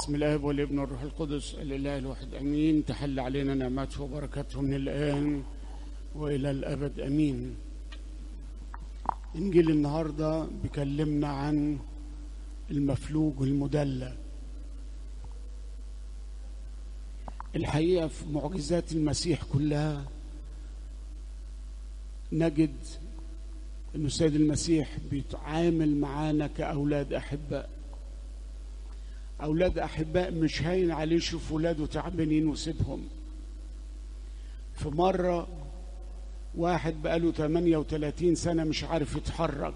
بسم الله والابن والروح القدس الاله الواحد امين تحل علينا نعمته وبركاته من الان والى الابد امين انجيل النهارده بيكلمنا عن المفلوج المدلى الحقيقه في معجزات المسيح كلها نجد ان السيد المسيح بيتعامل معانا كاولاد احباء أولاد أحباء مش هين عليه يشوف ولاده تعبانين وسيبهم في مرة واحد بقاله 38 سنة مش عارف يتحرك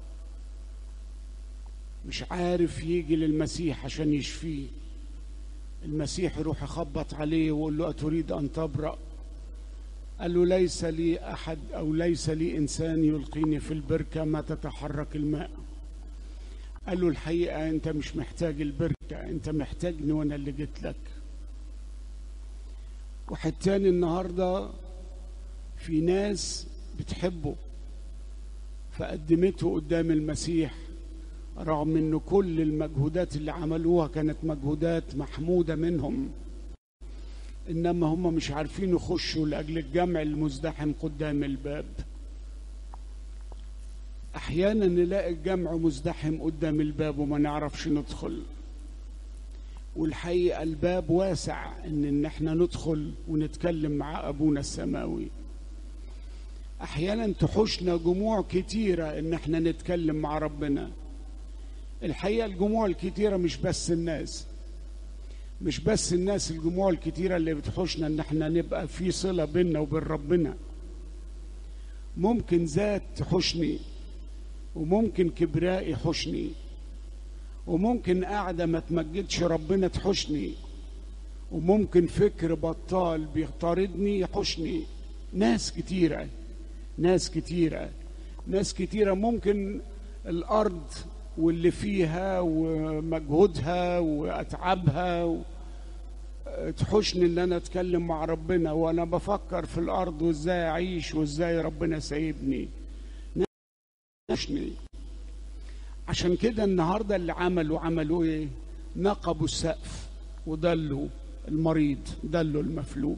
مش عارف يجي للمسيح عشان يشفيه المسيح يروح يخبط عليه ويقول له أتريد أن تبرأ قال له ليس لي أحد أو ليس لي إنسان يلقيني في البركة ما تتحرك الماء قال له الحقيقة أنت مش محتاج البركة أنت محتاجني وأنا اللي جيت لك واحد تاني النهاردة في ناس بتحبه فقدمته قدام المسيح رغم ان كل المجهودات اللي عملوها كانت مجهودات محمودة منهم انما هم مش عارفين يخشوا لاجل الجمع المزدحم قدام الباب احيانا نلاقي الجمع مزدحم قدام الباب وما نعرفش ندخل والحقيقه الباب واسع ان ان احنا ندخل ونتكلم مع ابونا السماوي احيانا تحوشنا جموع كتيره ان احنا نتكلم مع ربنا الحقيقه الجموع الكتيره مش بس الناس مش بس الناس الجموع الكتيره اللي بتحوشنا ان احنا نبقى في صله بيننا وبين ربنا ممكن ذات تحوشني وممكن كبراء يحوشني وممكن قاعدة ما تمجدش ربنا تحوشني وممكن فكر بطال بيطاردني يحوشني ناس كتيرة ناس كتيرة ناس كتيرة ممكن الأرض واللي فيها ومجهودها وأتعابها و... تحوشني ان انا اتكلم مع ربنا وانا بفكر في الارض وازاي اعيش وازاي ربنا سايبني تحوشني عشان كده النهارده اللي عملوا عملوا ايه نقبوا السقف وضلوا المريض ضلوا المفلوج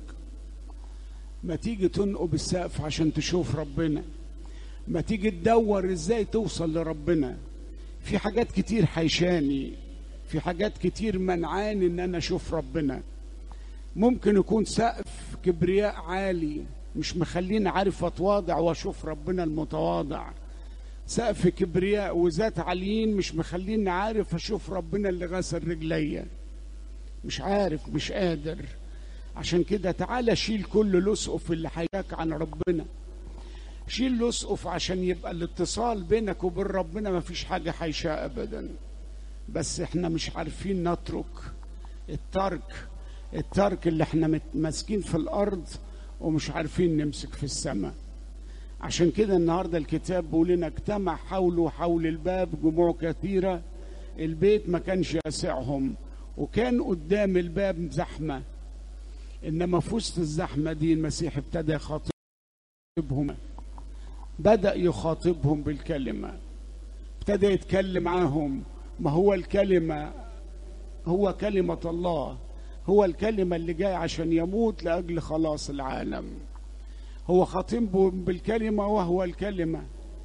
ما تيجي تنقب السقف عشان تشوف ربنا ما تيجي تدور ازاي توصل لربنا في حاجات كتير حيشاني في حاجات كتير منعاني ان انا اشوف ربنا ممكن يكون سقف كبرياء عالي مش مخليني عارف اتواضع واشوف ربنا المتواضع سقف كبرياء وذات عاليين مش مخليني عارف اشوف ربنا اللي غسل رجليا مش عارف مش قادر عشان كده تعالى شيل كل لسقف اللي حياك عن ربنا شيل لسقف عشان يبقى الاتصال بينك وبين ربنا مفيش حاجة حيشاء أبدا بس احنا مش عارفين نترك الترك الترك اللي احنا ماسكين في الأرض ومش عارفين نمسك في السماء عشان كده النهاردة الكتاب بيقول لنا اجتمع حوله حول الباب جموع كثيرة البيت ما كانش يسعهم وكان قدام الباب زحمة إنما في وسط الزحمة دي المسيح ابتدى يخاطبهم بدأ يخاطبهم بالكلمة ابتدى يتكلم معاهم ما هو الكلمة هو كلمة الله هو الكلمة اللي جاي عشان يموت لأجل خلاص العالم هو خاطبهم بالكلمة وهو الكلمة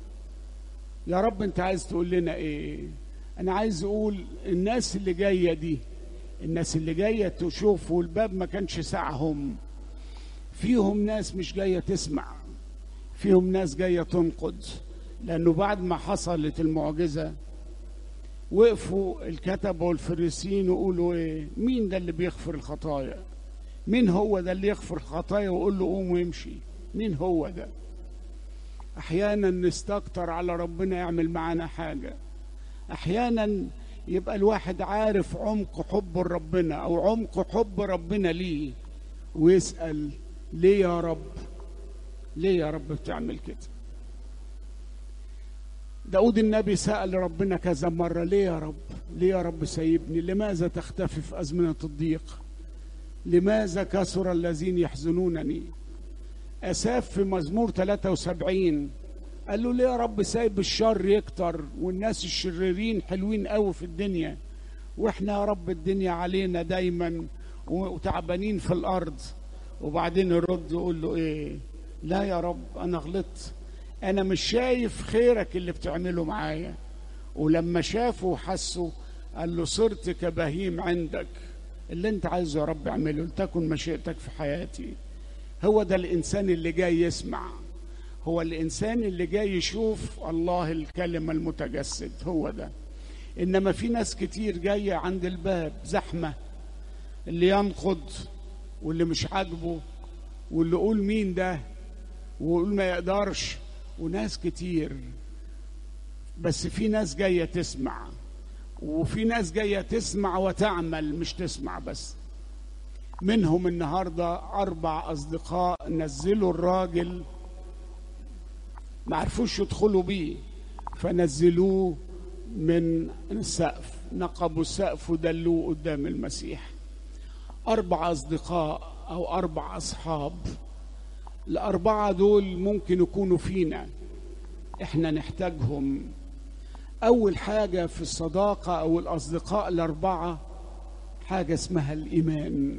يا رب انت عايز تقول لنا ايه انا عايز اقول الناس اللي جاية دي الناس اللي جاية تشوف والباب ما كانش سعهم فيهم ناس مش جاية تسمع فيهم ناس جاية تنقد لأنه بعد ما حصلت المعجزة وقفوا الكتبة والفريسيين ويقولوا ايه مين ده اللي بيغفر الخطايا مين هو ده اللي يغفر الخطايا ويقول له قوم وامشي مين هو ده احيانا نستكتر على ربنا يعمل معانا حاجه احيانا يبقى الواحد عارف عمق حب ربنا او عمق حب ربنا ليه ويسال ليه يا رب ليه يا رب بتعمل كده داود النبي سأل ربنا كذا مرة ليه يا رب ليه يا رب سيبني لماذا تختفي في أزمنة الضيق لماذا كثر الذين يحزنونني أساف في مزمور 73 قال له ليه يا رب سايب الشر يكتر والناس الشريرين حلوين قوي في الدنيا واحنا يا رب الدنيا علينا دايما وتعبانين في الارض وبعدين يرد يقول له ايه لا يا رب انا غلطت انا مش شايف خيرك اللي بتعمله معايا ولما شافه وحسه قال له صرت كبهيم عندك اللي انت عايزه يا رب اعمله لتكن مشيئتك في حياتي هو ده الانسان اللي جاي يسمع هو الانسان اللي جاي يشوف الله الكلمه المتجسد هو ده انما في ناس كتير جايه عند الباب زحمه اللي ينقض واللي مش عاجبه واللي يقول مين ده ويقول ما يقدرش وناس كتير بس في ناس جايه تسمع وفي ناس جايه تسمع وتعمل مش تسمع بس منهم النهارده اربع اصدقاء نزلوا الراجل ما عرفوش يدخلوا بيه فنزلوه من السقف نقبوا السقف ودلوه قدام المسيح أربع أصدقاء أو أربع أصحاب الأربعة دول ممكن يكونوا فينا إحنا نحتاجهم أول حاجة في الصداقة أو الأصدقاء الأربعة حاجة اسمها الإيمان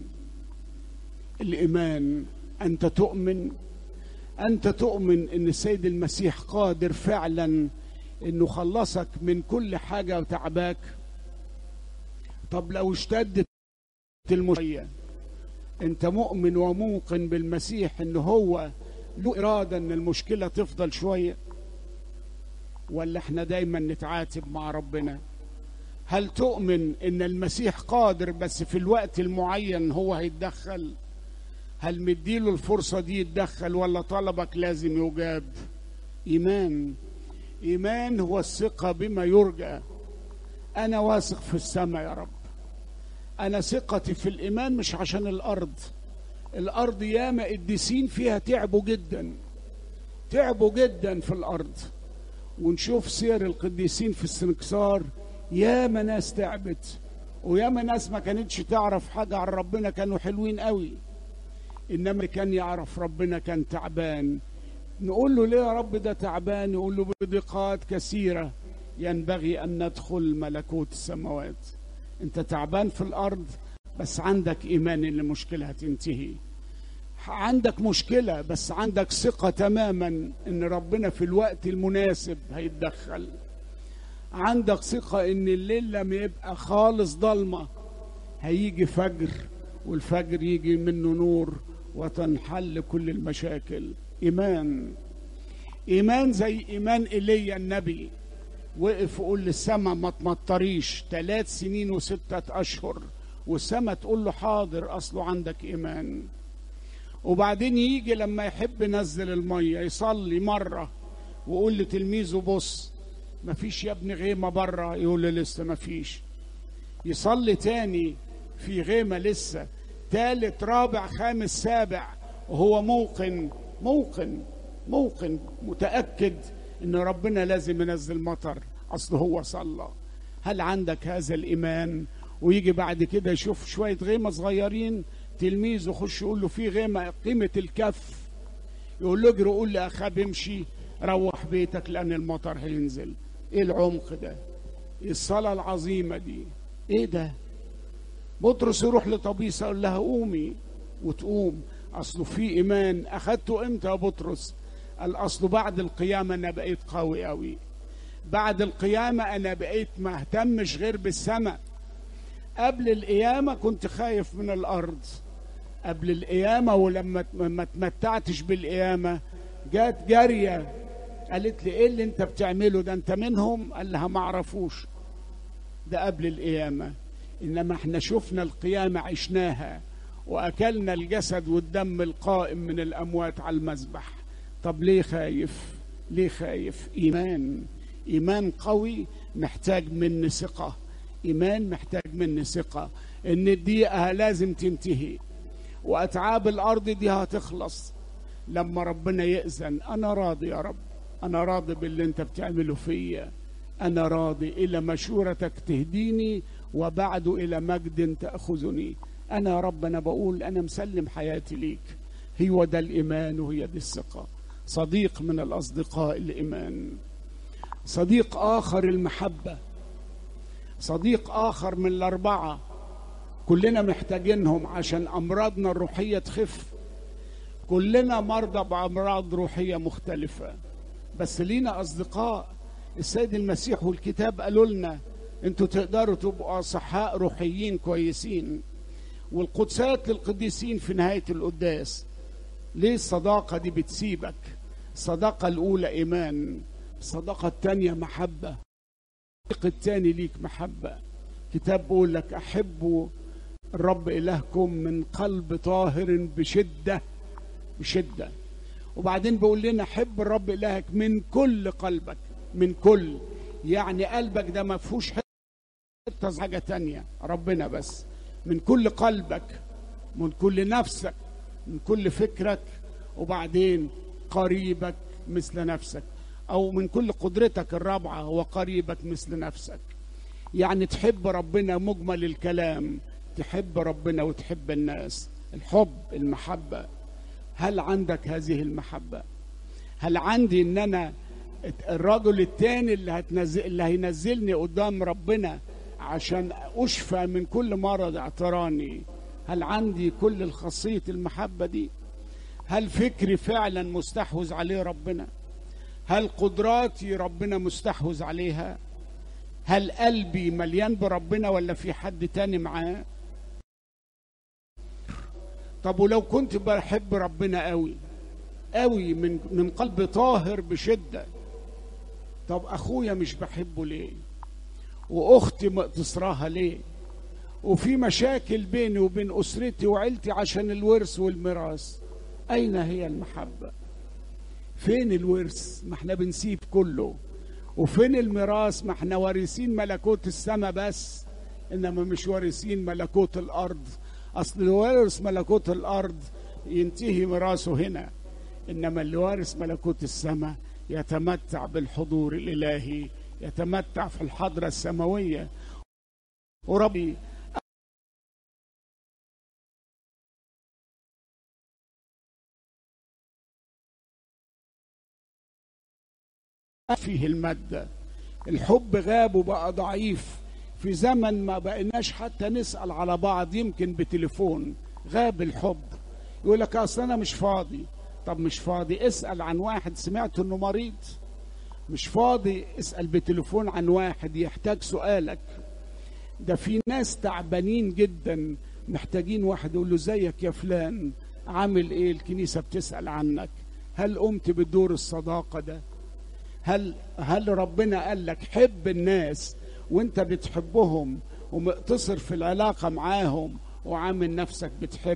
الإيمان أنت تؤمن أنت تؤمن أن السيد المسيح قادر فعلا أنه خلصك من كل حاجة وتعباك طب لو اشتدت المشكلة أنت مؤمن وموقن بالمسيح أنه هو له إرادة أن المشكلة تفضل شوية ولا احنا دايما نتعاتب مع ربنا هل تؤمن ان المسيح قادر بس في الوقت المعين هو هيتدخل هل مديله الفرصة دي يتدخل ولا طلبك لازم يجاب إيمان إيمان هو الثقة بما يرجى أنا واثق في السماء يا رب أنا ثقتي في الإيمان مش عشان الأرض الأرض ياما قديسين فيها تعبوا جدا تعبوا جدا في الأرض ونشوف سير القديسين في السنكسار ياما ناس تعبت وياما ناس ما كانتش تعرف حاجة عن ربنا كانوا حلوين قوي انما اللي كان يعرف ربنا كان تعبان نقول له ليه يا رب ده تعبان يقول له بضيقات كثيره ينبغي ان ندخل ملكوت السماوات انت تعبان في الارض بس عندك ايمان ان المشكله هتنتهي عندك مشكله بس عندك ثقه تماما ان ربنا في الوقت المناسب هيتدخل عندك ثقه ان الليل لما يبقى خالص ضلمه هيجي فجر والفجر يجي منه نور وتنحل كل المشاكل ايمان ايمان زي ايمان ايليا النبي وقف يقول للسماء ما تمطريش ثلاث سنين وستة أشهر والسماء تقول له حاضر أصله عندك إيمان وبعدين يجي لما يحب ينزل المية يصلي مرة ويقول لتلميذه بص مفيش يا ابني غيمة بره يقول له لسه مفيش يصلي تاني في غيمة لسه تالت رابع خامس سابع وهو موقن موقن موقن متأكد ان ربنا لازم ينزل مطر اصل هو صلى هل عندك هذا الايمان ويجي بعد كده يشوف شويه غيمه صغيرين تلميذ يخش يقول له في غيمه قيمه الكف يقول له اجري قول لاخاب امشي روح بيتك لان المطر هينزل ايه العمق ده إيه الصلاه العظيمه دي ايه ده بطرس يروح لطبيسه يقول لها قومي وتقوم اصله في ايمان اخدته امتى يا بطرس الاصل بعد القيامه انا بقيت قوي قوي بعد القيامه انا بقيت ما اهتمش غير بالسماء قبل القيامه كنت خايف من الارض قبل القيامه ولما ما تمتعتش بالقيامه جات جاريه قالت لي ايه اللي انت بتعمله ده انت منهم قال لها ما اعرفوش ده قبل القيامه انما احنا شفنا القيامه عشناها واكلنا الجسد والدم القائم من الاموات على المذبح طب ليه خايف ليه خايف ايمان ايمان قوي محتاج مني ثقه ايمان محتاج مني ثقه ان الدقيقه لازم تنتهي واتعاب الارض دي هتخلص لما ربنا ياذن انا راضي يا رب انا راضي باللي انت بتعمله فيا انا راضي الى مشورتك تهديني وبعد الى مجد تاخذني انا يا رب انا بقول انا مسلم حياتي ليك هو ده الايمان وهي دي الثقه صديق من الاصدقاء الايمان صديق اخر المحبه صديق اخر من الاربعه كلنا محتاجينهم عشان امراضنا الروحيه تخف كلنا مرضى بامراض روحيه مختلفه بس لينا اصدقاء السيد المسيح والكتاب قالوا لنا انتوا تقدروا تبقوا اصحاء روحيين كويسين والقدسات للقديسين في نهايه القداس ليه الصداقه دي بتسيبك الصداقه الاولى ايمان الصداقه الثانيه محبه الصديق الثاني ليك محبه كتاب بيقول لك احبوا الرب الهكم من قلب طاهر بشده بشده وبعدين بيقول لنا حب الرب الهك من كل قلبك من كل يعني قلبك ده ما فيهوش حته حاجه تانية ربنا بس من كل قلبك من كل نفسك من كل فكرك وبعدين قريبك مثل نفسك او من كل قدرتك الرابعه هو قريبك مثل نفسك يعني تحب ربنا مجمل الكلام تحب ربنا وتحب الناس الحب المحبه هل عندك هذه المحبه هل عندي ان انا الرجل التاني اللي هتنزل اللي هينزلني قدام ربنا عشان اشفى من كل مرض اعتراني هل عندي كل الخاصيه المحبه دي هل فكري فعلا مستحوذ عليه ربنا هل قدراتي ربنا مستحوذ عليها هل قلبي مليان بربنا ولا في حد تاني معاه طب ولو كنت بحب ربنا قوي قوي من من قلب طاهر بشده طب اخويا مش بحبه ليه واختي مقتصراها ليه وفي مشاكل بيني وبين اسرتي وعيلتي عشان الورث والميراث اين هي المحبه فين الورث ما احنا بنسيب كله وفين الميراث ما احنا وارثين ملكوت السماء بس انما مش وارثين ملكوت الارض اصل اللي وارث ملكوت الارض ينتهي ميراثه هنا انما اللي وارث ملكوت السماء يتمتع بالحضور الالهي يتمتع في الحضره السماويه وربي فيه المادة الحب غاب وبقى ضعيف في زمن ما بقيناش حتى نسأل على بعض يمكن بتليفون غاب الحب يقول لك أصل أنا مش فاضي طب مش فاضي اسأل عن واحد سمعت إنه مريض مش فاضي اسأل بتليفون عن واحد يحتاج سؤالك ده في ناس تعبانين جدا محتاجين واحد يقول له زيك يا فلان عامل ايه الكنيسة بتسأل عنك هل قمت بدور الصداقة ده هل هل ربنا قال لك حب الناس وانت بتحبهم ومقتصر في العلاقة معاهم وعامل نفسك بتحب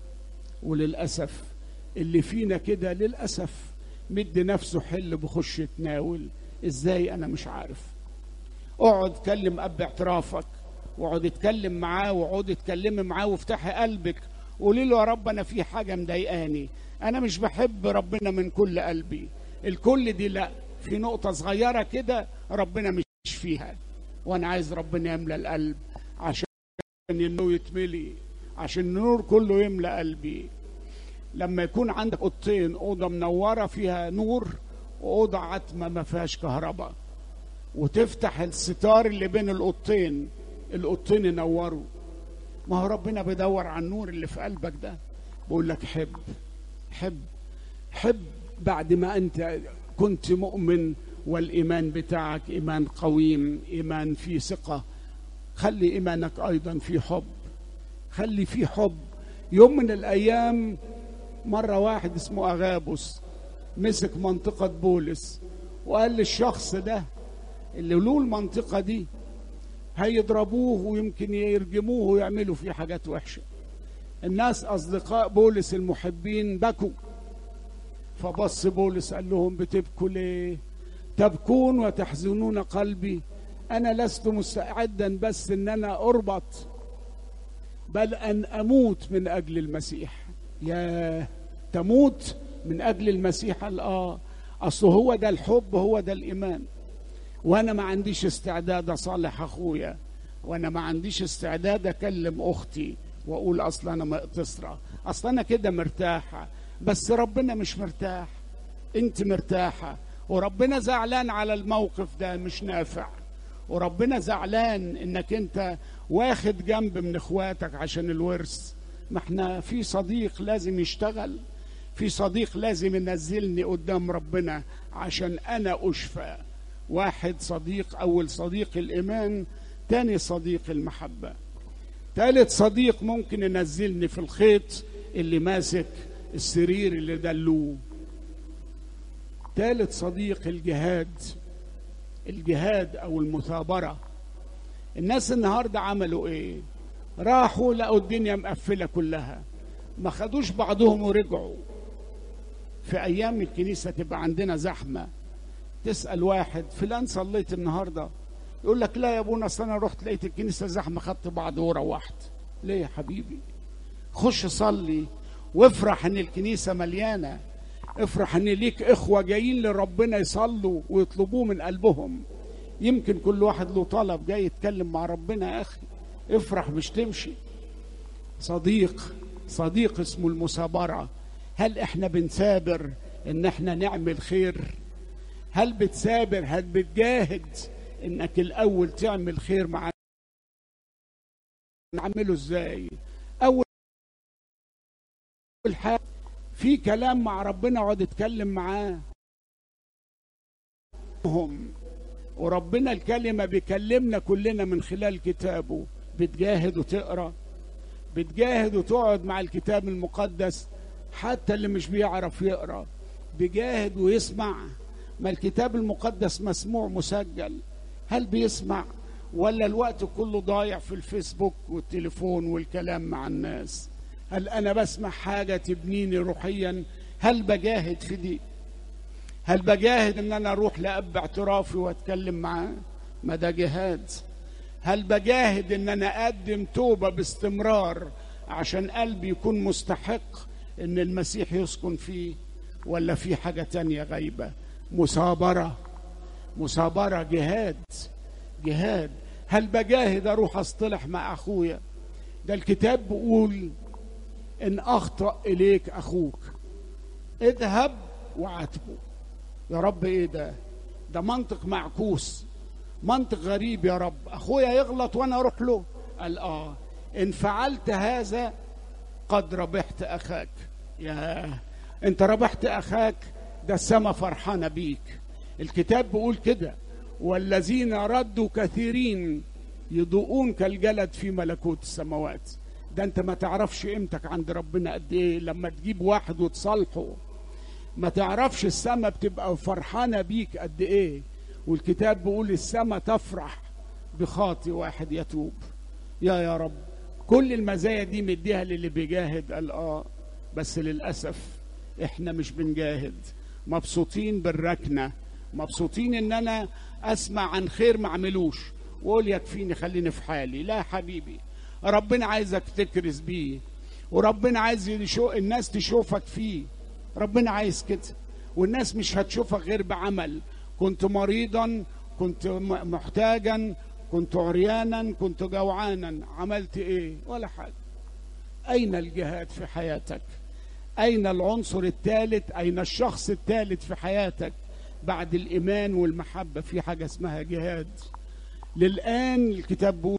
وللأسف اللي فينا كده للأسف مد نفسه حل بخش يتناول ازاي انا مش عارف اقعد كلم اب اعترافك واقعد اتكلم معاه واقعد اتكلمي معاه وافتحي قلبك قولي له يا رب انا في حاجه مضايقاني انا مش بحب ربنا من كل قلبي الكل دي لا في نقطه صغيره كده ربنا مش فيها وانا عايز ربنا يملى القلب عشان النور يتملي عشان النور كله يملى قلبي لما يكون عندك اوضتين اوضه منوره فيها نور واوضه عتمه ما فيهاش كهرباء وتفتح الستار اللي بين الاوضتين الاوضتين ينوروا ما هو ربنا بيدور على النور اللي في قلبك ده بقول لك حب حب حب بعد ما انت كنت مؤمن والايمان بتاعك ايمان قويم ايمان فيه ثقه خلي ايمانك ايضا في حب خلي فيه حب يوم من الايام مره واحد اسمه اغابوس مسك منطقه بولس وقال للشخص ده اللي له المنطقه دي هيضربوه ويمكن يرجموه ويعملوا فيه حاجات وحشه الناس اصدقاء بولس المحبين بكوا فبص بولس قال لهم بتبكوا ليه تبكون وتحزنون قلبي انا لست مستعدا بس ان انا اربط بل ان اموت من اجل المسيح يا تموت من اجل المسيح قال اه اصل هو ده الحب هو ده الايمان وانا ما عنديش استعداد اصالح اخويا وانا ما عنديش استعداد اكلم اختي واقول اصل انا مقتصره اصل انا كده مرتاحه بس ربنا مش مرتاح انت مرتاحه وربنا زعلان على الموقف ده مش نافع وربنا زعلان انك انت واخد جنب من اخواتك عشان الورث ما احنا في صديق لازم يشتغل في صديق لازم ينزلني قدام ربنا عشان انا اشفى واحد صديق اول صديق الايمان تاني صديق المحبه تالت صديق ممكن ينزلني في الخيط اللي ماسك السرير اللي دلوه تالت صديق الجهاد الجهاد او المثابره الناس النهارده عملوا ايه راحوا لقوا الدنيا مقفله كلها ما خدوش بعضهم ورجعوا في ايام الكنيسه تبقى عندنا زحمه تسال واحد فلان صليت النهارده يقول لك لا يا ابونا اصل انا رحت لقيت الكنيسه زحمه خدت بعض وروحت ليه يا حبيبي خش صلي وافرح ان الكنيسه مليانه افرح ان ليك اخوه جايين لربنا يصلوا ويطلبوه من قلبهم يمكن كل واحد له طلب جاي يتكلم مع ربنا يا اخي افرح مش تمشي صديق صديق اسمه المثابره هل احنا بنثابر ان احنا نعمل خير هل بتثابر هل بتجاهد انك الاول تعمل خير مع نعمله ازاي اول حاجه في كلام مع ربنا اقعد اتكلم معاه هم وربنا الكلمه بيكلمنا كلنا من خلال كتابه بتجاهد وتقرا بتجاهد وتقعد مع الكتاب المقدس حتى اللي مش بيعرف يقرا بيجاهد ويسمع ما الكتاب المقدس مسموع مسجل هل بيسمع ولا الوقت كله ضايع في الفيسبوك والتليفون والكلام مع الناس هل انا بسمع حاجه تبنيني روحيا هل بجاهد في دي هل بجاهد ان انا اروح لاب اعترافي واتكلم معاه ما ده جهاد هل بجاهد ان انا اقدم توبه باستمرار عشان قلبي يكون مستحق ان المسيح يسكن فيه ولا في حاجه تانية غايبه مثابره مثابره جهاد جهاد هل بجاهد اروح اصطلح مع اخويا ده الكتاب بيقول ان اخطا اليك اخوك اذهب وعاتبه يا رب ايه ده ده منطق معكوس منطق غريب يا رب اخويا يغلط وانا اروح له قال اه ان فعلت هذا قد ربحت اخاك يا انت ربحت اخاك ده السما فرحانه بيك الكتاب بيقول كده والذين ردوا كثيرين يضوءون كالجلد في ملكوت السماوات ده انت ما تعرفش قيمتك عند ربنا قد ايه لما تجيب واحد وتصالحه ما تعرفش السما بتبقى فرحانه بيك قد ايه والكتاب بيقول السما تفرح بخاطي واحد يتوب يا يا رب كل المزايا دي مديها للي بيجاهد قال اه بس للاسف احنا مش بنجاهد مبسوطين بالركنه مبسوطين ان انا اسمع عن خير ما اعملوش واقول يكفيني خليني في حالي لا حبيبي ربنا عايزك تكرز بيه وربنا عايز يشو الناس تشوفك فيه ربنا عايز كده والناس مش هتشوفك غير بعمل كنت مريضا كنت محتاجا كنت عريانا كنت جوعانا عملت ايه ولا حاجه اين الجهاد في حياتك اين العنصر الثالث اين الشخص الثالث في حياتك بعد الايمان والمحبه في حاجه اسمها جهاد للان الكتاب بيقول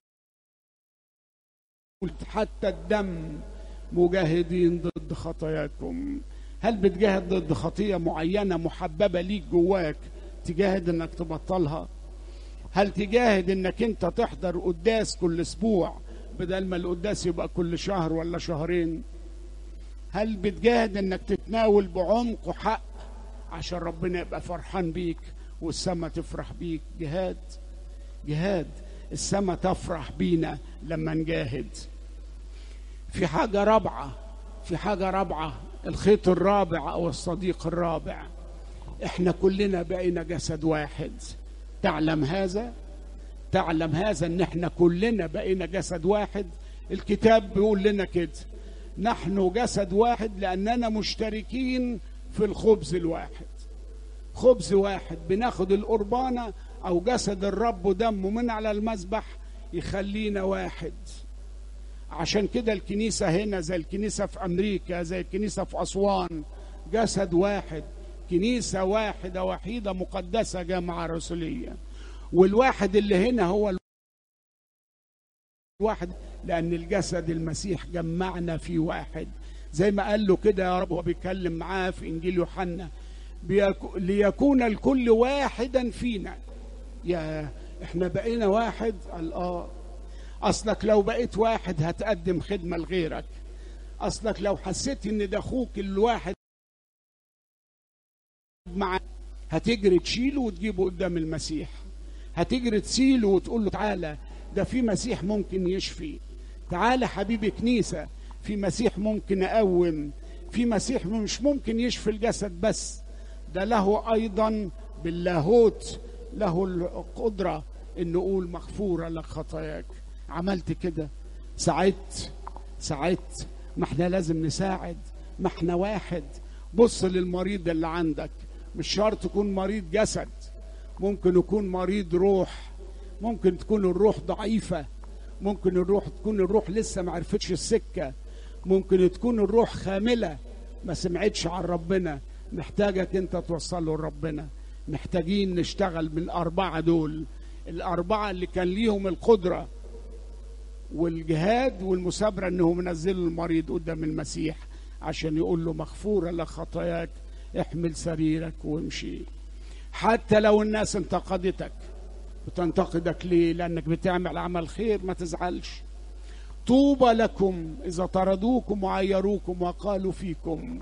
حتى الدم مجاهدين ضد خطاياكم هل بتجاهد ضد خطيه معينه محببه ليك جواك تجاهد انك تبطلها هل تجاهد انك انت تحضر قداس كل اسبوع بدل ما القداس يبقى كل شهر ولا شهرين هل بتجاهد انك تتناول بعمق وحق عشان ربنا يبقى فرحان بيك والسما تفرح بيك جهاد جهاد السما تفرح بينا لما نجاهد في حاجة رابعة في حاجة رابعة الخيط الرابع أو الصديق الرابع احنا كلنا بقينا جسد واحد تعلم هذا تعلم هذا ان احنا كلنا بقينا جسد واحد الكتاب بيقول لنا كده نحن جسد واحد لاننا مشتركين في الخبز الواحد خبز واحد بناخد القربانه او جسد الرب ودمه من على المذبح يخلينا واحد عشان كده الكنيسة هنا زي الكنيسة في أمريكا زي الكنيسة في أسوان جسد واحد كنيسة واحدة وحيدة مقدسة جامعة رسولية والواحد اللي هنا هو الواحد لأن الجسد المسيح جمعنا في واحد زي ما قال له كده يا رب هو بيتكلم معاه في إنجيل يوحنا بيكو ليكون الكل واحدا فينا يا احنا بقينا واحد قال اه اصلك لو بقيت واحد هتقدم خدمه لغيرك اصلك لو حسيت ان ده اخوك الواحد مع هتجري تشيله وتجيبه قدام المسيح هتجري تسيله وتقول له تعالى ده في مسيح ممكن يشفي تعالى حبيبي كنيسة في مسيح ممكن أقوم في مسيح مش ممكن يشفي الجسد بس ده له أيضا باللاهوت له القدرة إن نقول مغفورة لك خطاياك عملت كده ساعدت ساعدت ما احنا لازم نساعد ما احنا واحد بص للمريض اللي عندك مش شرط تكون مريض جسد ممكن يكون مريض روح ممكن تكون الروح ضعيفة ممكن الروح تكون الروح لسه ما عرفتش السكة ممكن تكون الروح خاملة ما سمعتش عن ربنا محتاجك انت توصله لربنا محتاجين نشتغل بالأربعة دول الأربعة اللي كان ليهم القدرة والجهاد والمثابرة انهم منزلوا المريض قدام المسيح عشان يقول له مغفورة لك خطاياك احمل سريرك وامشي حتى لو الناس انتقدتك بتنتقدك ليه لانك بتعمل عمل خير ما تزعلش طوبى لكم اذا طردوكم وعيروكم وقالوا فيكم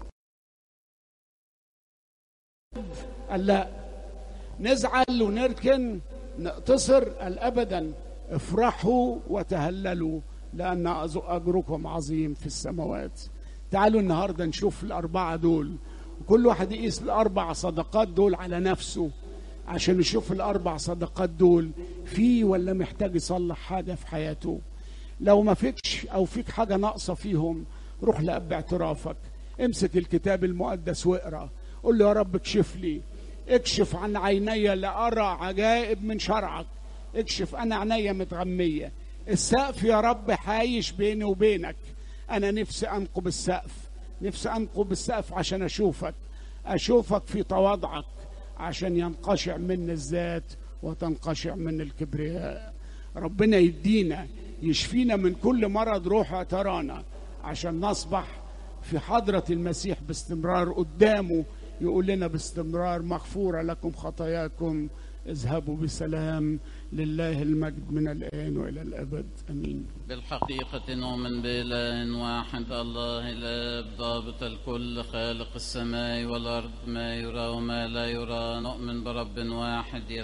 قال لا نزعل ونركن نقتصر قال ابدا افرحوا وتهللوا لان اجركم عظيم في السماوات تعالوا النهارده نشوف الاربعه دول وكل واحد يقيس الاربع صدقات دول على نفسه عشان يشوف الاربع صدقات دول فيه ولا محتاج يصلح حاجه في حياته لو ما فيكش او فيك حاجه ناقصه فيهم روح لاب اعترافك امسك الكتاب المقدس واقرا قول له يا رب اكشف لي اكشف عن عيني لارى عجائب من شرعك اكشف انا عينيا متغميه السقف يا رب حايش بيني وبينك انا نفسي انقب السقف نفسي انقب السقف عشان اشوفك اشوفك في تواضعك عشان ينقشع من الذات وتنقشع من الكبرياء ربنا يدينا يشفينا من كل مرض روح ترانا عشان نصبح في حضرة المسيح باستمرار قدامه يقول لنا باستمرار مغفورة لكم خطاياكم اذهبوا بسلام لله المجد من الآن وإلى الأبد أمين بالحقيقة نؤمن بإله واحد الله الآب ضابط الكل خالق السماء والأرض ما يرى وما لا يرى نؤمن برب واحد